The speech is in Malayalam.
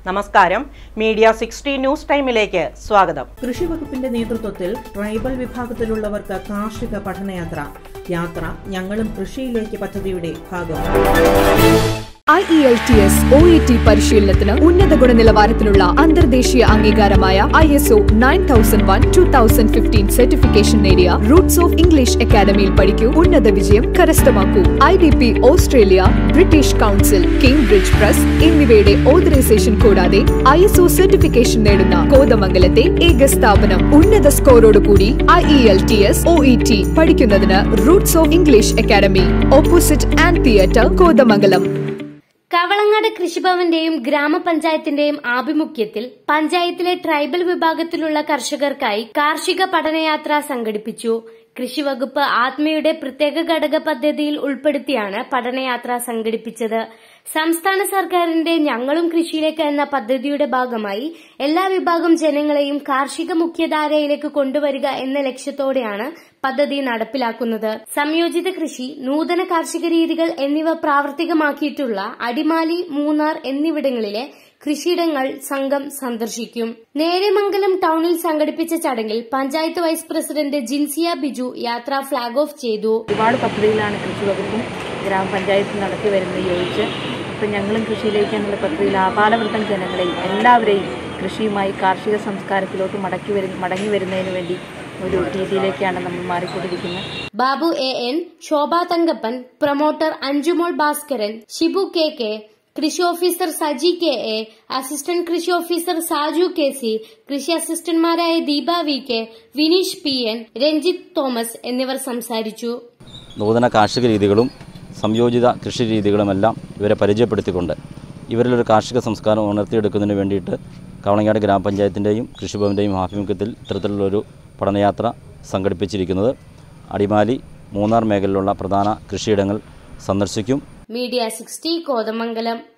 നമസ്കാരം മീഡിയ സിക്സ്റ്റി ന്യൂസ് ടൈമിലേക്ക് സ്വാഗതം കൃഷി വകുപ്പിന്റെ നേതൃത്വത്തിൽ ട്രൈബൽ വിഭാഗത്തിലുള്ളവർക്ക് കാർഷിക പഠനയാത്ര യാത്ര ഞങ്ങളും കൃഷിയിലേക്ക് പദ്ധതിയുടെ ഭാഗമാണ് I E L T S O E T പരിശീലനത്തിന് ഉന്നത ഗുണനിലവാരത്തിലുള്ള അന്തർദേശീയ അംഗീകാരമായ I S O nine thousand one two thousand fifteen certification നേടിയ റൂട്ട്സ് ഓഫ് ഇംഗ്ലീഷ് അക്കാദമിയിൽ പഠിക്കൂ ഉന്നത വിജയം കരസ്ഥമാക്കൂ I D P Australia British council Cambridge press എന്നിവയുടെ ഓതറൈസേഷൻ കൂടാതെ ഐ എസ് ഒ സർട്ടിഫിക്കേഷൻ നേടുന്ന കോതമംഗലത്തെ ഏക സ്ഥാപനം ഉന്നത സ്കോറോടുകൂടി I E L T S O E T പഠിക്കുന്നതിന് roots of English academy opposite and theatre Kothamangalam Kavalangad കൃഷിഭവന്റെയും ഗ്രാമപഞ്ചായത്തിന്റെയും ആഭിമുഖ്യത്തിൽ പഞ്ചായത്തിലെ ട്രൈബൽ വിഭാഗത്തിലുള്ള കർഷകർക്കായി കാർഷിക പഠനയാത്ര സംഘടിപ്പിച്ചു കൃഷിവകുപ്പ് ആത്മയുടെ പ്രത്യേക ഘടക പദ്ധതിയിൽ ഉൾപ്പെടുത്തിയാണ് പഠനയാത്ര സംഘടിപ്പിച്ചത് സംസ്ഥാന സർക്കാരിന്റെ ഞങ്ങളും കൃഷിയിലേക്ക് എന്ന പദ്ധതിയുടെ ഭാഗമായി എല്ലാ വിഭാഗം ജനങ്ങളെയും കാർഷിക മുഖ്യധാരയിലേക്ക് കൊണ്ടുവരിക എന്ന ലക്ഷ്യത്തോടെയാണ് പദ്ധതി നടപ്പിലാക്കുന്നത് സംയോജിത കൃഷി നൂതന കാർഷിക രീതികൾ എന്നിവ പ്രാവർത്തികമാക്കിയിട്ടുള്ള അടിമാലി മൂന്നാർ എന്നിവിടങ്ങളിലെ കൃഷിയിടങ്ങൾ സംഘം സന്ദർശിക്കും നേര്യമംഗലം ടൌണിൽ സംഘടിപ്പിച്ച ചടങ്ങിൽ പഞ്ചായത്ത് വൈസ് പ്രസിഡന്റ് ജിൻസിയ ബിജു യാത്ര ഫ്ളാഗ് ഓഫ് ചെയ്തു ഒരുപാട് പദ്ധതികളാണ് കൃഷി വകുപ്പും ഗ്രാമപഞ്ചായത്തും നടത്തി വരുന്നത് യോജിച്ച് ഇപ്പം ഞങ്ങളും കൃഷിയിലേക്ക് എന്നുള്ള പദ്ധതിയിൽ ആപാലവൃത്തം ജനങ്ങളെയും എല്ലാവരെയും കൃഷിയുമായി കാർഷിക സംസ്കാരത്തിലോട്ട് മടക്കി വരു മടങ്ങി വരുന്നതിന് വേണ്ടി ഒരു രീതിയിലേക്കാണ് നമ്മൾ മാറിക്കൊണ്ടിരിക്കുന്നത് Babu A N Shobha Thankappan promoter Anjumol Bhaskaran Shibu K K കൃഷി officer Saji K A assistant കൃഷി ഓഫീസർ സാജു കെ സി കൃഷി അസിസ്റ്റന്റ്മാരായ Deepa V K Vineesh P N Ranjith Thomas എന്നിവർ സംസാരിച്ചു നൂതന കാർഷിക രീതികളും സംയോജിത കൃഷി രീതികളുമെല്ലാം ഇവരെ പരിചയപ്പെടുത്തിക്കൊണ്ട് ഇവരിലൊരു കാർഷിക സംസ്കാരം ഉണർത്തിയെടുക്കുന്നതിന് വേണ്ടിയിട്ട് കവളങ്ങാട് ഗ്രാമപഞ്ചായത്തിൻ്റെയും കൃഷിഭവൻ്റെയും ആഭിമുഖ്യത്തിൽ ഇത്തരത്തിലുള്ളൊരു പഠനയാത്ര സംഘടിപ്പിച്ചിരിക്കുന്നത് അടിമാലി മൂന്നാർ മേഖലയിലുള്ള പ്രധാന കൃഷിയിടങ്ങൾ സന്ദർശിക്കും മീഡിയ സിക്സ്റ്റി കോതമംഗലം